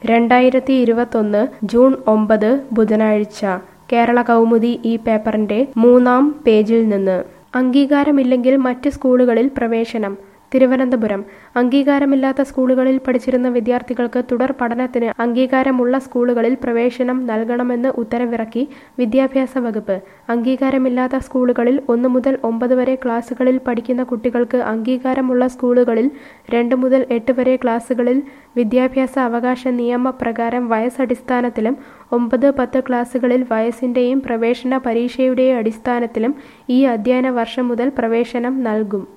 രണ്ടായിരത്തി ഇരുപത്തൊന്ന് ജൂൺ ഒമ്പത് ബുധനാഴ്ച കേരള കൗമുദി ഈ പേപ്പറിന്റെ മൂന്നാം പേജിൽ നിന്ന് അംഗീകാരമില്ലെങ്കിൽ മറ്റ് സ്കൂളുകളിൽ പ്രവേശനം തിരുവനന്തപുരം അംഗീകാരമില്ലാത്ത സ്കൂളുകളിൽ പഠിച്ചിരുന്ന വിദ്യാർത്ഥികൾക്ക് തുടർ പഠനത്തിന് അംഗീകാരമുള്ള സ്കൂളുകളിൽ പ്രവേശനം നൽകണമെന്ന് ഉത്തരവിറക്കി വിദ്യാഭ്യാസ വകുപ്പ് അംഗീകാരമില്ലാത്ത സ്കൂളുകളിൽ ഒന്ന് മുതൽ ഒമ്പത് വരെ ക്ലാസുകളിൽ പഠിക്കുന്ന കുട്ടികൾക്ക് അംഗീകാരമുള്ള സ്കൂളുകളിൽ രണ്ട് മുതൽ എട്ട് വരെ ക്ലാസുകളിൽ വിദ്യാഭ്യാസ അവകാശ നിയമപ്രകാരം വയസ്സടിസ്ഥാനത്തിലും ഒമ്പത് പത്ത് ക്ലാസുകളിൽ വയസ്സിന്റെയും പ്രവേശന പരീക്ഷയുടെയും അടിസ്ഥാനത്തിലും ഈ അധ്യയന വർഷം മുതൽ പ്രവേശനം നൽകും